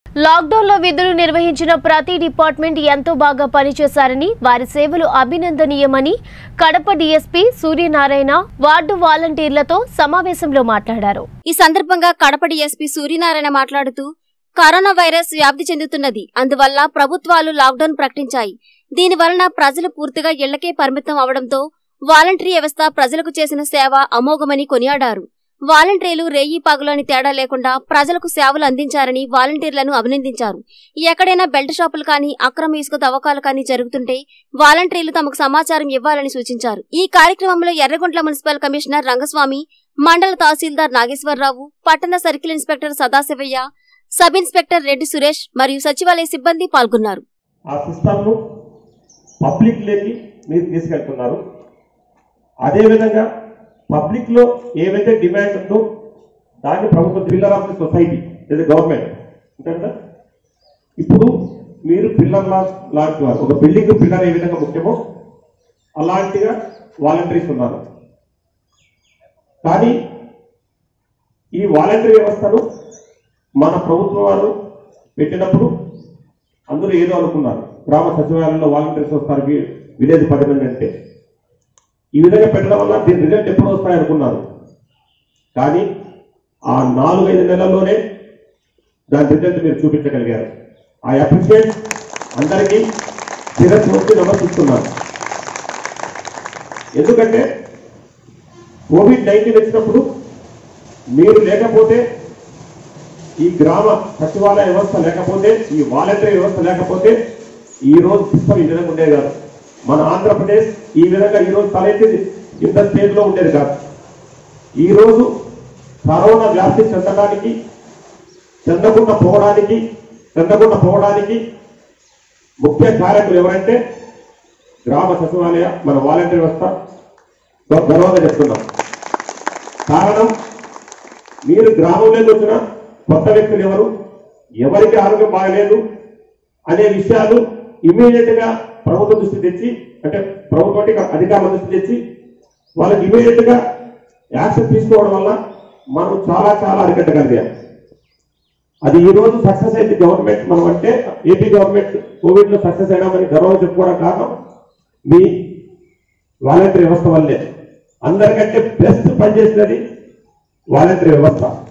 lockdown లో విధులు నిర్వహించిన ప్రతి డిపార్ట్మెంట్ ఎంతో బాగా పనిచేశారని వారి సేవలు అభినందనీయమని కడప డీఎస్పీ సూర్యనారాయణ వార్డు వాలంటీర్లతో సమావేశంలో మాట్లాడారు ఈ సందర్భంగా కడప డీఎస్పీ సూర్యనారాయణ మాట్లాడుతూ కరోనా వైరస్ వ్యాప్తి చెందుతున్నది అందువల్ల ప్రభుత్వాలు లాక్డౌన్ ప్రకటించాయి దీని వలన ప్రజలు పూర్తిగా ఇళ్లకే పరిమితం అవడంతో వాలంటరీ వ్యవస్థ ప్రజలకు చేసిన సేవ అమోఘమని కొనియాడారు వాలంటీర్లు రేయి పగులని తేడా లేకుండా ప్రజలకు సేవలు అందించారని వాలంటీర్లను అభినందించారు ఎక్కడైనా బెల్ట్ షాపులు కానీ అక్రమ ఇసుక తవ్వకాలు కానీ జరుగుతుంటే వాలంటీర్లు తమకు సమాచారం ఇవ్వాలని సూచించారు ఈ కార్యక్రమంలో ఎర్రగుంట్ల మున్సిపల్ కమిషనర్ రంగస్వామి మండల తహసీల్దార్ నాగేశ్వరరావు పట్టణ circle inspector Sadasivaiah sub inspector Reddy Suresh మరియు సచివాలయ సిబ్బంది పాల్గొన్నారు ఆ సిస్టమ్ను పబ్లిక్లోకి మీరు తీసుకెళ్తున్నారు అదేవిధంగా పబ్లిక్లో ఏవైతే డిమాండ్ ఉందో దాన్ని ప్రభుత్వం పిల్లర్ ఆఫ్ ది సొసైటీ లేదా గవర్నమెంట్ అంతే కదా ఇప్పుడు మీరు పిల్లర్ లా లాంటి వారు ఒక బిల్డింగ్ పిల్లర్ ఏ విధంగా ముఖ్యమో అలాంటిగా వాలంటీర్స్ ఉన్నారు కానీ ఈ వాలంటీర్ వ్యవస్థను మన ప్రభుత్వం వారు పెట్టినప్పుడు అందరూ ఏదో అనుకున్నారు గ్రామ సచివాలయంలో వాలంటీర్స్ వస్తారు వి- విలేజ్ పది మంది అంటే ఈ విధంగా పెట్టడం వల్ల దీని రిజల్ట్ ఎప్పుడు వస్తాయి అనుకున్నారు కానీ ఆ నాలుగైదు నెలల్లోనే దాని రిజల్ట్ మీరు చూపించగలిగారు ఐ అప్రిషియేట్ అందరికీ శిరస్సు వచ్చి నమర్పిస్తున్నాను ఎందుకంటే కోవిడ్ నైన్టీన్ వచ్చినప్పుడు మీరు లేకపోతే ఈ గ్రామ సచివాలయ వ్యవస్థ లేకపోతే ఈ వాలంటరీ వ్యవస్థ లేకపోతే ఈ రోజు సిస్టమ్ ఈ విధంగా ఉండేది కాదు మన ఆంధ్రప్రదేశ్ ఈ విధంగా ఈ రోజు తలెత్తి ఇంత స్టేజ్ లో ఉండేది కాదు ఈ రోజు కరోనా వ్యాప్తి చెందడానికి చెందకుండా పోవడానికి చెందకుండా పోవడానికి ముఖ్య కారకులు ఎవరంటే గ్రామ సచివాలయ మన వాలంటరీ వ్యవస్థ గ- గర్వంగా చెప్తున్నాం కారణం మీరు గ్రామంలోకి వచ్చిన కొత్త వ్యక్తులు ఎవరు ఎవరికి ఆరోగ్యం బాగలేదు అనే విషయాలు ఇమీడియట్ గా ప్రభుత్వ దృష్టి తెచ్చి అంటే ప్రభుత్వం అంటే అధికారుల దృష్టి తెచ్చి వాళ్ళకి ఇమీడియట్ గా యాక్షన్ తీసుకోవడం వల్ల మనం చాలా చాలా అరికట్టగలిగాం అది ఈ రోజు సక్సెస్ అయింది గవర్నమెంట్ మనం అంటే ఏపీ గవర్నమెంట్ కోవిడ్ లో సక్సెస్ అయినామని గర్వంగా చెప్పుకోవడం కారణం మీ వాలంటరీ వ్యవస్థ వల్లే అందరికంటే బెస్ట్ పనిచేసినది వాలంటరీ వ్యవస్థ